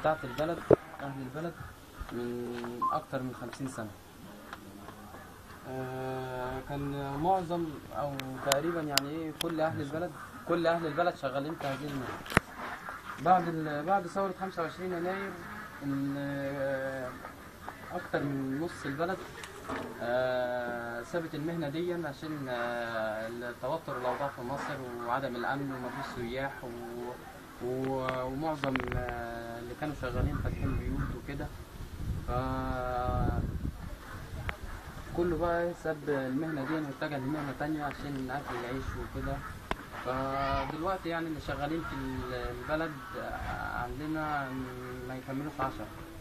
بتاعت البلد أهل البلد من أكتر من خمسين سنة آه، كان معظم أو تقريبا يعني إيه كل أهل البلد كل أهل البلد شغالين في هذه المهنة بعد ال- بعد ثورة 25 يناير إن آه، أكتر من نص البلد آه، سابت المهنة دي عشان آه، التوتر الأوضاع في مصر وعدم الأمن ومفيش سياح و... و... ومعظم آه، اللي كانوا شغالين فاتحين بيوت وكده ف كله بقى ساب المهنة دي واتجه لمهنة تانية عشان أكل العيش وكده فدلوقتي يعني اللي شغالين في البلد آه، عندنا ما يكملوش عشرة